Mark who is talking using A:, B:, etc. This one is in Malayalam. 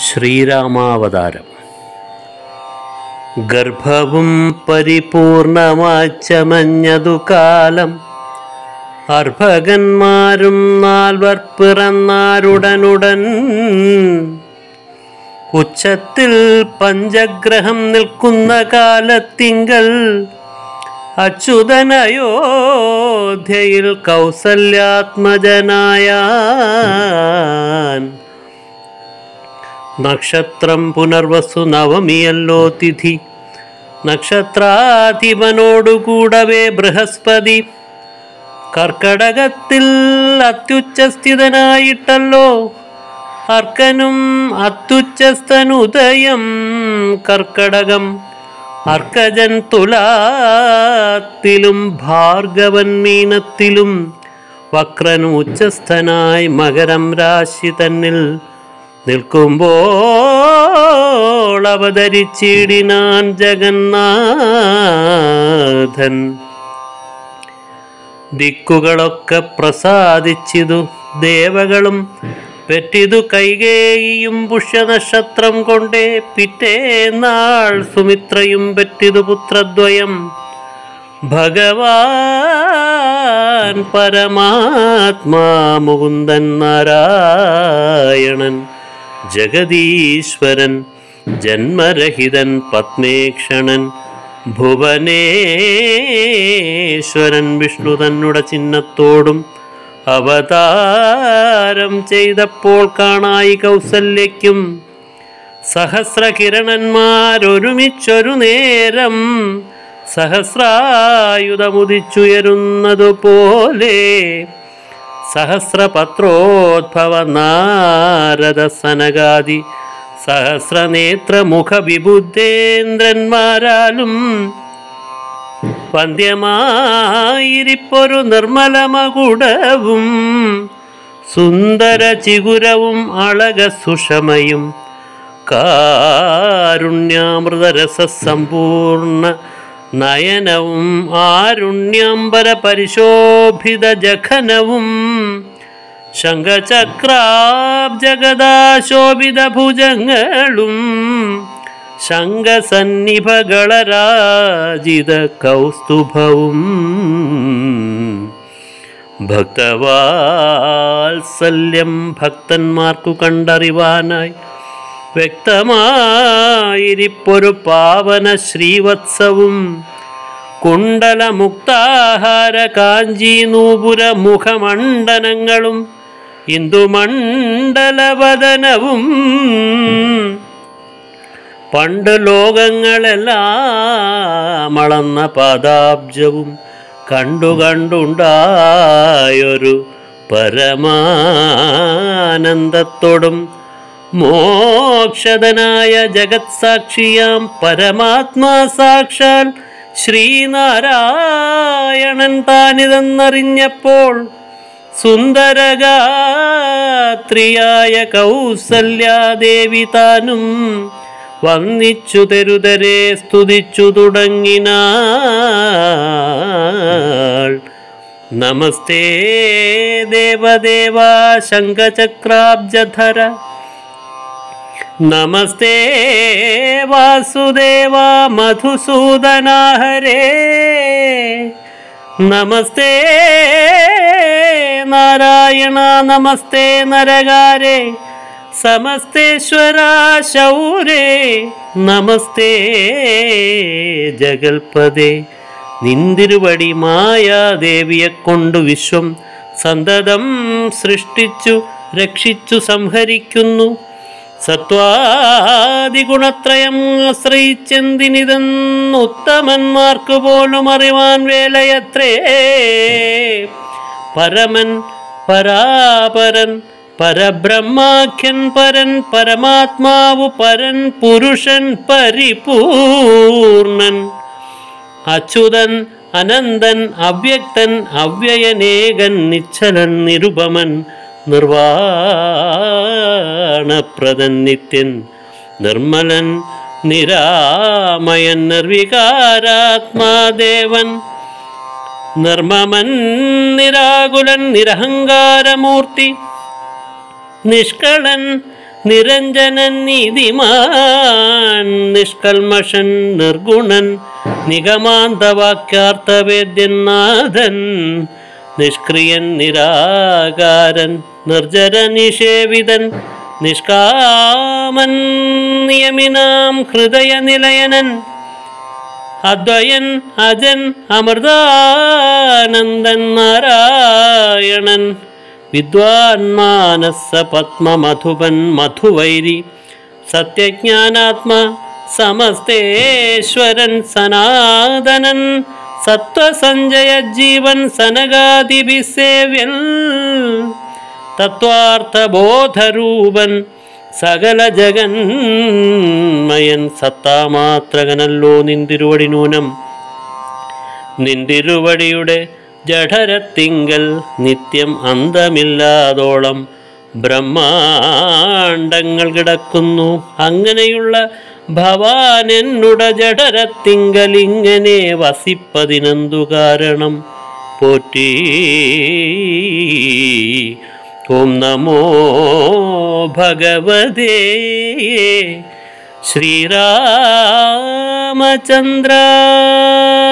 A: ശ്രീരാമാവതാരം ഗർഭവും പരിപൂർണമാച്ചമഞ്ഞതു കാലം അർഭകന്മാരും നാൽവർ പിറന്നാരുടനുടൻ ഉച്ചത്തിൽ പഞ്ചഗ്രഹം നിൽക്കുന്ന കാലത്തിങ്കൽ അച്യുതനയോധ്യയിൽ കൗസല്യാത്മജനായാൻ നക്ഷത്രം പുനർവസു നവമിയല്ലോ തിഥി നക്ഷത്രാധിപനോടുകൂടവേ ബൃഹസ്പതി കർക്കടകത്തിൽ അത്യുച്ചസ്ഥിതനായിട്ടല്ലോ അർക്കനും അത്യുച്ചസ്ഥനുദയം കർക്കടകം അർക്കജൻ തുലാത്തിലും ഭാർഗവൻ മീനത്തിലും വക്രൻ ഉച്ചസ്ഥനായി മകരം രാശി തന്നിൽ നിൽക്കുമ്പോൾ അവതരിച്ചിടിനാൻ ജഗന്നാഥൻ ദിക്കുകളൊക്കെ പ്രസാദിച്ചിതു ദേവകളും പെറ്റിതു കൈകേയും പുഷ്യനക്ഷത്രം കൊണ്ടേ പിറ്റേന്നാൾ സുമിത്രയും പെറ്റിതു പുത്രദ്വയം ഭഗവാൻ പരമാത്മാ മുകുന്ദൻ നാരായണൻ ജഗദീശ്വരൻ ജന്മരഹിതൻ പത്മേക്ഷണൻ ഭുവനേശ്വരൻ വിഷ്ണു തന്നുടെ ചിഹ്നത്തോടും അവതാരം ചെയ്തപ്പോൾ കാണായി കൗസല്യയ്ക്കും സഹസ്രകിരണന്മാരൊരുമിച്ചൊരു നേരം സഹസ്രായുധമുദിച്ചുയരുന്നതുപോലെ സഹസ്രപത്രോദ്ഭവ നാരദ സനകാദി സഹസ്രനേത്രമുഖ വിബുദ്ധേന്ദ്രന്മാരാലും വന്ധ്യമായിരിപ്പൊരു നിർമ്മലമകുടവും സുന്ദര ചിഗുരവും അളക സുഷമയും കാരുണ്യാമൃതരസ സമ്പൂർണ്ണ നയനവും ആരുണ്യാംബര പരിശോഭിത ജഖനവും ശംഖചക്രാബ്ജഗദാശോഭിത ഭുജങ്ങളും ശംഖസന്നിഭകളരാജിത കൗസ്തുഭവും ഭക്തവാത്സല്യം ഭക്തന്മാർക്കു കണ്ടറിവാനായി വ്യക്തമായിരിപ്പൊരു പാവന ശ്രീവത്സവും കുണ്ടലമുക്താഹാര കാഞ്ചി നൂപുര മുഖമണ്ഡനങ്ങളും ഇന്ദുമണ്ഡലവദനവും പണ്ട് ലോകങ്ങളെല്ലാം അളന്ന പാദാബ്ജവും കണ്ടു കണ്ടുണ്ടായൊരു പരമാനന്ദത്തോടും മോക്ഷതനായ ജഗത് സാക്ഷിയാം പരമാത്മാ സാക്ഷാൽ ശ്രീനാരായണൻ താനിതെന്നറിഞ്ഞപ്പോൾ സുന്ദരഗാത്രിയായ കൗസല്യാദേവി താനും വന്നിച്ചു തെരുതരെ സ്തുതിച്ചു തുടങ്ങിനാൾ നമസ്തേ ദേവദേവ ശംഖചക്രാബ്ജധര നമസ്തേ വാസുദേവ മധുസൂദനാഹരേ നമസ്തേ നാരായണ നമസ്തേ നരകാരേ സമസ്തേശ്വര ശൗരേ നമസ്തേ ജഗൽപദേ നിന്തിരുവടി മായാദേവിയെ കൊണ്ടു വിശ്വം സന്തതം സൃഷ്ടിച്ചു രക്ഷിച്ചു സംഹരിക്കുന്നു സത്വാദിഗുണത്രയം ആശ്രയിച്ചെന്തിനിതെന്ന് ഉത്തമന്മാർക്ക് പോലും അറിവാൻ വേലയത്രേ പരമൻ പരാപരൻ പരബ്രഹ്മാഖ്യൻ പരൻ പരമാത്മാവു പരൻ പുരുഷൻ പരിപൂർണൻ അച്യുതൻ അനന്തൻ അവ്യക്തൻ അവ്യയനേകൻ നിശ്ചലൻ നിരുപമൻ നിർവാണപ്രദൻ നിത്യൻ നിർമ്മലൻ നിരാമയൻ നിർവികാരാത്മാദേവൻ നിർമ്മമൻ നിരാകുലൻ നിരഹങ്കാരമൂർത്തി നിഷ്കളൻ നിരഞ്ജനൻ നീതിമാൻ നിഷ്കൽമഷൻ നിർഗുണൻ നിഗമാന്തവാക്യാർത്ഥവേദ്യൻ നാഥൻ നിഷ്ക്രിയൻ നിരാകാരൻ നിർജര നിഷേവിതൻ നിഷ്കാമൻ നിയമിനാം ഹൃദയനിലയനൻ അദ്വയൻ അജൻ അമൃതാനന്ദൻ നാരായണൻ വിദ്വാൻ മാനസ പത്മമധുപൻ മധുവൈരി സത്യജ്ഞാനാത്മ സമസ്തേശ്വരൻ സനാതനൻ സത്വസഞ്ജയ ജീവൻ സനകാദിഭിസേവ്യൻ തത്വാർത്ഥബോധരൂപൻ സകല ജഗന്മയൻ സത്താമാത്രകനല്ലോ നിന്തിരുവടി നൂനം നിന്തിരുവടിയുടെ ജഠരത്തിങ്കൽ നിത്യം അന്തമില്ലാതോളം ബ്രഹ്മാണ്ടങ്ങൾ കിടക്കുന്നു അങ്ങനെയുള്ള ഭവാൻ എന്നുട ജഠരത്തിങ്കൽ ഇങ്ങനെ വസിപ്പതിനെന്തു കാരണം പോറ്റി ഓം നമോ ഭഗവതേ ശ്രീരാമചന്ദ്ര